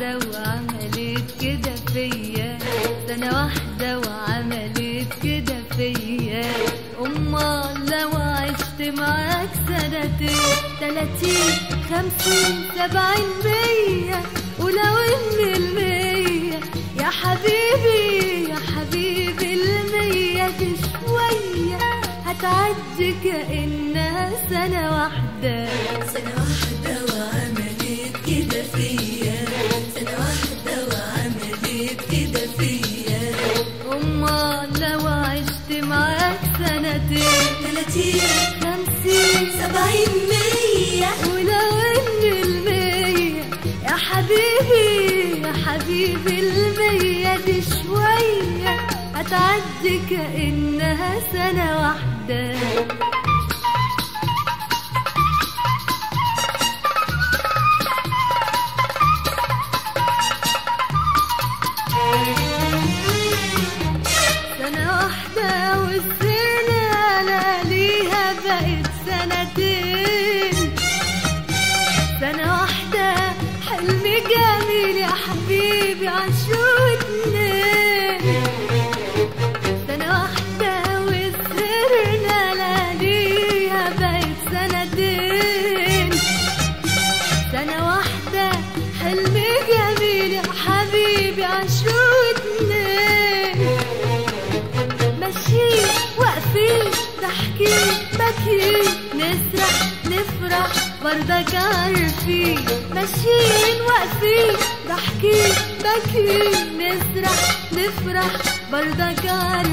واحدة وعملت كده فيا سنة واحدة وعملت كده فيا أمال لو عشت معاك سنتين تلاتين خمسين سبعين مية ولو إن المية يا حبيبي يا حبيبي المية دي شوية هتعدي كأنها سنة واحدة سنة واحدة وعملت كده فيا سنة واحدة وعملت كده فيا أمال لو عشت معاك سنتين تلاتين خمسين سبعين مية ولو إن المية يا حبيبي يا حبيبي المية دي شوية هتعدي كأنها سنة واحدة سنة واحدة والسنة لا ليها بقت سنتين سنة واحدة حلم جميل يا حبيبي عاشوا اتنين سنة واحدة والسنة لا ليها بقت سنتين سنة واحدة حلم جميل يا حبيبي عاشوا اتنين ماشيين واقفين ضاحكين باكيين نسرح نفرح برضك عارفين ماشيين واقفين ضاحكين باكيين نسرح نفرح برضك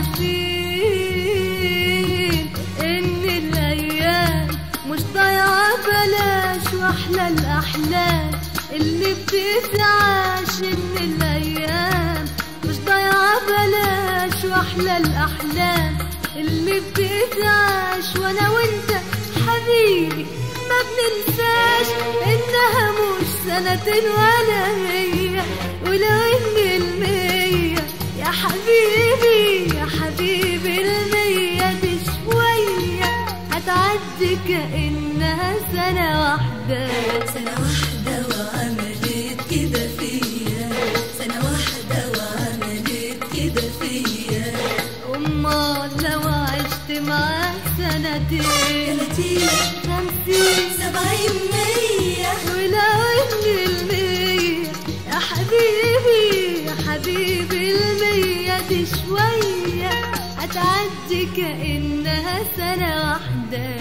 عارفين ان الايام مش ضايعه بلاش واحلى الاحلام اللي بتتعاش ان الايام مش ضايعه بلاش واحلى الاحلام اللي بتتعاش وانا وانت حبيبي ما بننساش انها مش سنتين ولا مية ولو ان المية يا حبيبي يا حبيبي المية دي شوية هتعدي كأنها سنة واحدة سنة واحدة وعملت كده فيا سنة واحدة وعملت كده فيا أمال لو عشت معاك سنتين تلاتين خمسين سبعين مية ولو ان المية يا حبيبي يا حبيبي المية دي شوية هتعدي كأنها سنة واحدة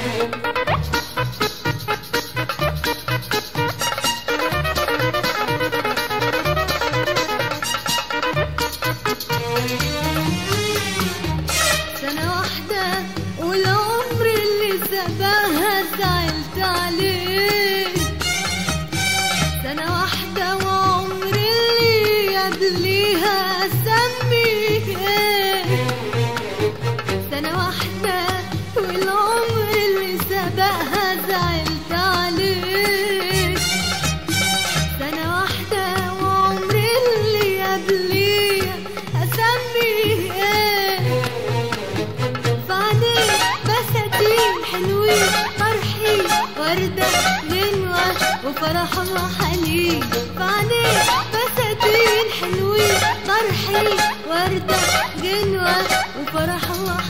سنة واحدة والعمر اللي سباها زعلت عليه سنة واحدة وعمر اللي قبليها أسميه إيه سنة واحدة والعمر اللي سبقها زعلت عليه سنة واحدة وعمر اللي قبليها أسميه إيه بعدين بساتين حلوين فرحي وردة غنوة وفرح وحنين بعدين بساتين حلوين فرحي وردة غنوة وفرح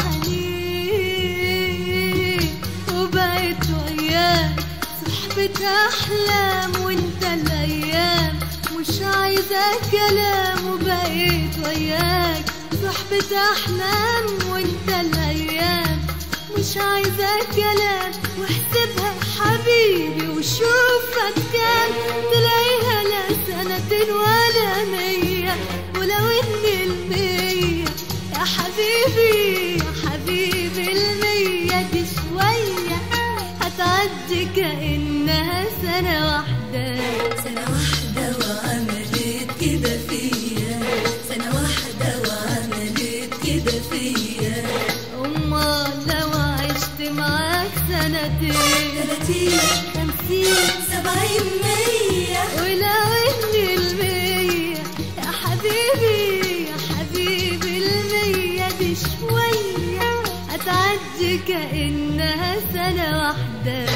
وحنين وبقيت وياك صحبة أحلام وانت الأيام مش عايزة كلام وبقيت وياك صحبة أحلام وانت الأيام مش عايزة كلام واحسبها حبيبي وشوفك كام تلاقيها لا سنتين ولا مية ولو ان المية يا حبيبي يا حبيبي المية دي شوية هتعدي كأنها سنة واحدة سنة واحدة وعملت كده فيا سنة واحدة وعملت كده فيا أمال لو عشت معاك سنتين تلاتين خمسين سبعين مية ولو ان المية يا حبيبي يا حبيبي المية دي شوية هتعدي كأنها سنة واحدة